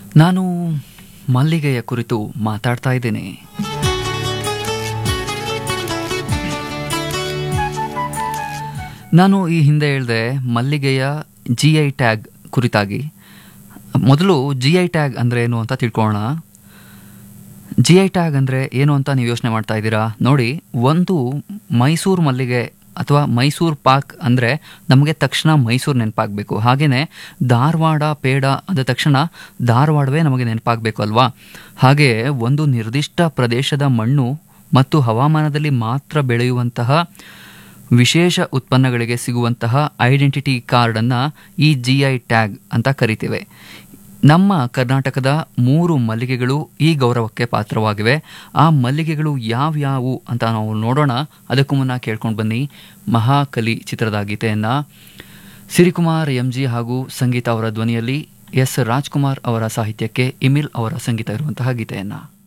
ನಾನು ಮಲ್ಲಿಗೆಯ ಕುರಿತು ಮಾತಾಡ್ತಾ ಇದ್ದೇನೆ ನಾನು ಈ ಹಿಂದೆ ಹೇಳಿದೆ ಮಲ್ಲಿಗೆಯ ಜಿ ಐ ಟ್ಯಾಗ್ ಕುರಿತಾಗಿ ಮೊದಲು ಜಿ ಐ ಟ್ಯಾಗ್ ಅಂದರೆ ಏನು ಅಂತ ತಿಳ್ಕೊಳ್ಳೋಣ ಜಿ ಐ ಟ್ಯಾಗ್ ಅಂದರೆ ಏನು ಅಂತ ನೀವು ಯೋಚನೆ ಮಾಡ್ತಾ ಇದ್ದೀರಾ ನೋಡಿ ಒಂದು ಮೈಸೂರು ಮಲ್ಲಿಗೆ ಅಥವಾ ಮೈಸೂರು ಪಾಕ್ ಅಂದರೆ ನಮಗೆ ತಕ್ಷಣ ಮೈಸೂರು ನೆನಪಾಗಬೇಕು ಹಾಗೆಯೇ ಧಾರವಾಡ ಪೇಡ ಅಂದ ತಕ್ಷಣ ಧಾರವಾಡವೇ ನಮಗೆ ನೆನಪಾಗಬೇಕು ಅಲ್ವಾ ಹಾಗೆಯೇ ಒಂದು ನಿರ್ದಿಷ್ಟ ಪ್ರದೇಶದ ಮಣ್ಣು ಮತ್ತು ಹವಾಮಾನದಲ್ಲಿ ಮಾತ್ರ ಬೆಳೆಯುವಂತಹ ವಿಶೇಷ ಉತ್ಪನ್ನಗಳಿಗೆ ಸಿಗುವಂತಹ ಐಡೆಂಟಿಟಿ ಕಾರ್ಡನ್ನು ಈ ಜಿ ಐ ಟ್ಯಾಗ್ ಅಂತ ಕರಿತೇವೆ ನಮ್ಮ ಕರ್ನಾಟಕದ ಮೂರು ಮಲ್ಲಿಗೆಗಳು ಈ ಗೌರವಕ್ಕೆ ಪಾತ್ರವಾಗಿವೆ ಆ ಮಲ್ಲಿಗೆಗಳು ಯಾವ್ಯಾವು ಅಂತ ನಾವು ನೋಡೋಣ ಅದಕ್ಕೂ ಮುನ್ನ ಕೇಳ್ಕೊಂಡು ಬನ್ನಿ ಮಹಾಕಲಿ ಚಿತ್ರದ ಗೀತೆಯನ್ನು ಸಿರಿಕುಮಾರ್ ಎಂ ಜಿ ಹಾಗೂ ಸಂಗೀತ ಅವರ ಧ್ವನಿಯಲ್ಲಿ ಎಸ್ ರಾಜ್ಕುಮಾರ್ ಅವರ ಸಾಹಿತ್ಯಕ್ಕೆ ಇಮಿಲ್ ಅವರ ಸಂಗೀತ ಇರುವಂತಹ ಗೀತೆಯನ್ನು